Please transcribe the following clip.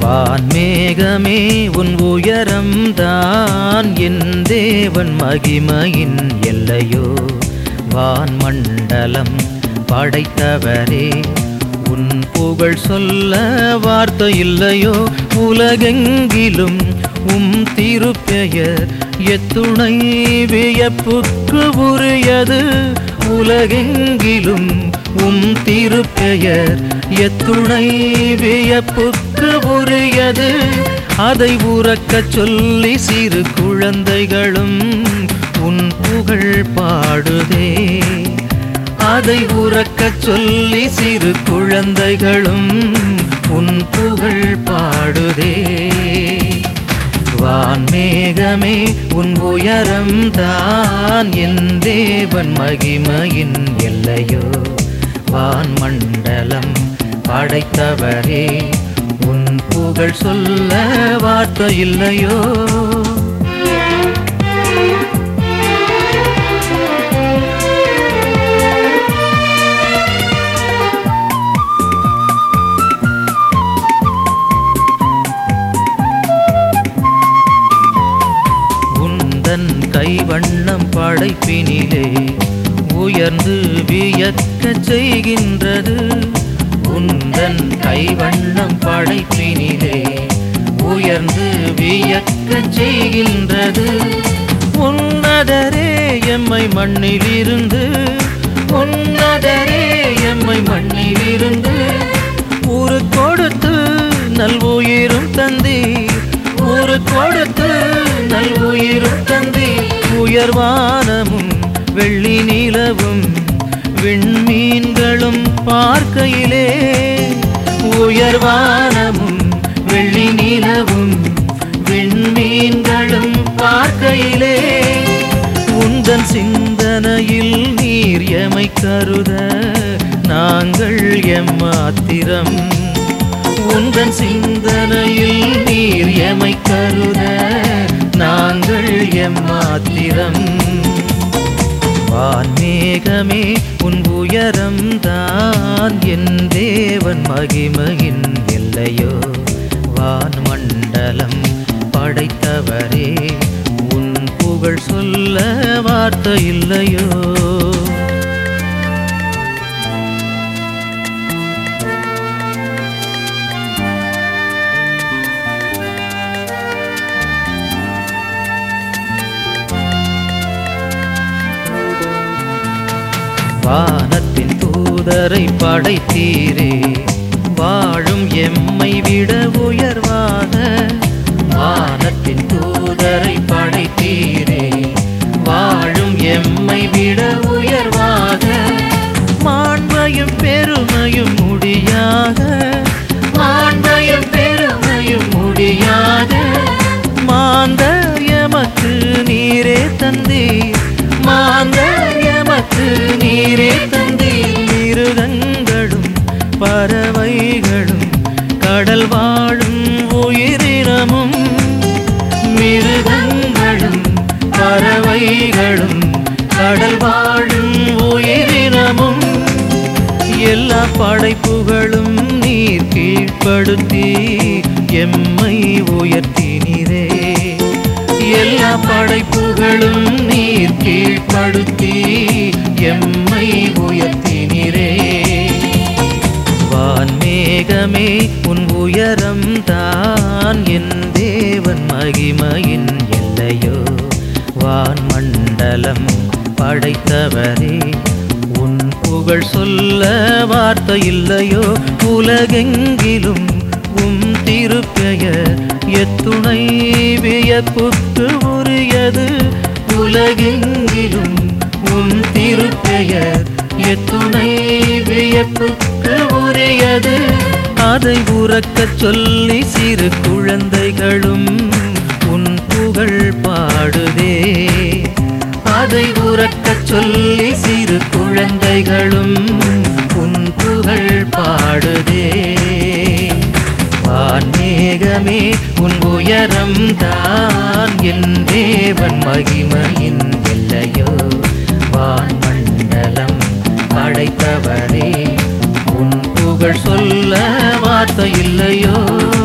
வான்மேகமே உன் உயரம்தான் என் தேவன் மகிமையின் எல்லையோ வான்மண்டலம் படைத்தவரே உன் புகழ் சொல்ல வார்த்தை இல்லையோ உலகெங்கிலும் உம் திருப்பெயர் எத்துணை வியப்புக்கு உரியது உலகெங்கிலும் உம் திருப்பெயர் எத்துணை வியப்புக்கு உரியது அதை உறக்கச் சொல்லி சிறு குழந்தைகளும் உன் புகழ் பாடுதே அதை உறக்கச் சொல்லி சிறு குழந்தைகளும் உன் புகழ் பாடுதே வான்மேகமே உன் உயரம் தான் என் தேவன் மகிமையின் எல்லையோ வான்மண்டலம் படைத்தவரே உன் புகழ் சொல்ல வார்த்தை இல்லையோ உந்தன் கைவண்ணம் படைப்பினிலே உயர்ந்து வியக்கச் செய்கின்றது உந்தன் கைவண்ணம் படைப்பினிலே உயர்ந்து வியக்கச் செய்கின்றது உன்னதரே எம்மை மண்ணிலிருந்து உன்னதரே எம்மை மண்ணிலிருந்து ஊரு கொடுத்து நல்வுயிரும் தந்தி ஊரு கொடுத்து நல்வுயிரும் தந்தி உயர்வானமும் வெள்ளி நிலவும் விண்மீன்களும் பார்க்கையிலே உயர்வானமும் வெள்ளி நிலவும் விண்மீன்களும் பார்க்கையிலே உந்தன் சிந்தனையில் நீர் எமை கருத நாங்கள் எம்மாத்திரம் உந்தன் சிந்தனையில் நீர் எமை கருத நாங்கள் எம்மாத்திரம் வான்மேகமே உன் உயரம் தான் என் தேவன் மகிமையின் எல்லையோ வான்மண்டலம் படைத்தவரே உன் புகழ் சொல்ல வார்த்தை இல்லையோ வானத்தின் தூதரை படைத்தீரே வாழும் எம்மை விட உயர்வாக வானத்தின் தூதரை படைத்தீரே வாழும் எம்மை விட உயர்வாக மாண்பையும் பெருமையும் முடியாக மாண்பையும் பெருமையும் முடியாக மாந்த எமக்கு நீரே தந்தீர் மாந்த எமக்கு நீரே தந்தீர் மிருகங்களும் பறவைகளும் கடல் வாழும் உயிரினமும் மிருகங்களும் பறவைகளும் கடல் வாழும் உயிரினமும் எல்லா படைப்புகளும் நீர் கீழ்ப்படுத்தி எம்மை உயர்த்தினீரே எல்லா படைப்புகளும் நீர் கீழ்ப்படுத்தி எம்மை உயர்த்தினீரே வான்மேகமே உன் உயரம் தான் என் தேவன் மகிமையின் எல்லையோ வான்மண்டலம் படைத்தவரே உன் புகழ் சொல்ல வார்த்தை இல்லையோ உலகெங்கிலும் உம் திருப்பெயர் எத்துணை வியப்புக்கு உரியது உலகெங்கிலும் உம் திருப்பெயர் எத்துணை வியப்புக்கு உரியது அதை உறக்கச் சொல்லி சிறு குழந்தைகளும் உன் புகழ் பாடுதே அதை உறக்கச் சொல்லி சிறு குழந்தைகளும் உன் புகழ் பாடுதே வான்மேகமே உன் உயரம் தான் என் தேவன் மகிமையின் எல்லையோ வான்மண்டலம் படைத்தவரே உன் புகழ் சொல்ல வார்த்தை இல்லையோ